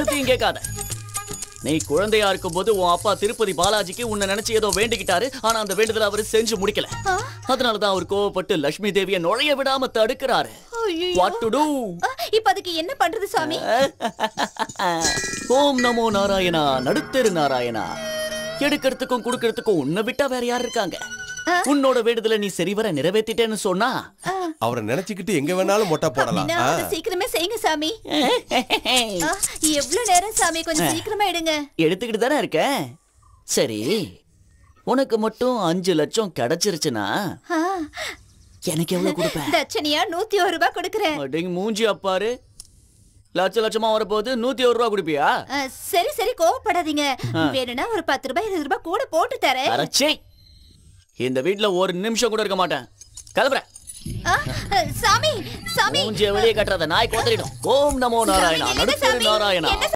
ஒண்ணுத்தையும் கேட்காத நீ குழந்தையா இருக்கும்போது உன் அப்பா திருப்பதி பாலாஜிக்கு உன்னை நினைச்சு ஏதோ வேண்டிக்கிட்டாரு ஆனா அந்த வேண்டுதலை அவரு செஞ்சு முடிக்கல ஆ? அதனாலதான் அவர் கோவப்பட்டு லட்சுமி தேவிய நுழைய விடாம தடுக்கிறாரு ஐயையோ. வாட் டு டூ ஆ, இப்ப அதுக்கு என்ன பண்றது சாமி ஓம் நமோ நாராயணா நடுத்தெரு நாராயணா எடுக்கிறதுக்கும் கொடுக்கறதுக்கும் உன்னை விட்டா வேற யார் இருக்காங்க உன்னோட வேண்டுதலை நீ சரிவர நிறைவேத்திட்டேன்னு சொன்னா அவரை நினைச்சுக்கிட்டு எங்க வேணாலும் மொட்டை போடலாம் அப்படின்னா ஆ. அதை சீக்கிரமே செய்யுங்க சாமி ஆ, எவ்வளவு நேரம் சாமி கொஞ்சம் சீக்கிரமா எடுங்க எடுத்துக்கிட்டு தானே இருக்கேன் சரி உனக்கு மட்டும் அஞ்சு லட்சம் கிடைச்சிருச்சுன்னா ஆ, எனக்கு எவ்வளவு கொடுப்ப தட்சணையா நூத்தி ஒரு ரூபாய் கொடுக்கறேன் அடேங்க மூஞ்சி அப்பாரு லட்ச லட்சமா வரப்போகுது நூத்தி ஒரு ரூபா கொடுப்பியா ஆ, சரி சரி கோவப்படாதீங்க வேணும்னா ஒரு பத்து ரூபாய் இருபது ரூபாய் கூட போட்டு தரேன் அரச்சே இந்த வீட்ல ஒரு நிமிஷம் கூட இருக்க மாட்டேன் கிளம்புறேன் ஆ, சாமி சாமி மூஞ்சிய வெளியே கட்டுறத நாய் கோத்தரிடும் ஓம் நமோ நாராயணா சாமி, என்ன நடுத்தெரு சாமி? நாராயணா என்ன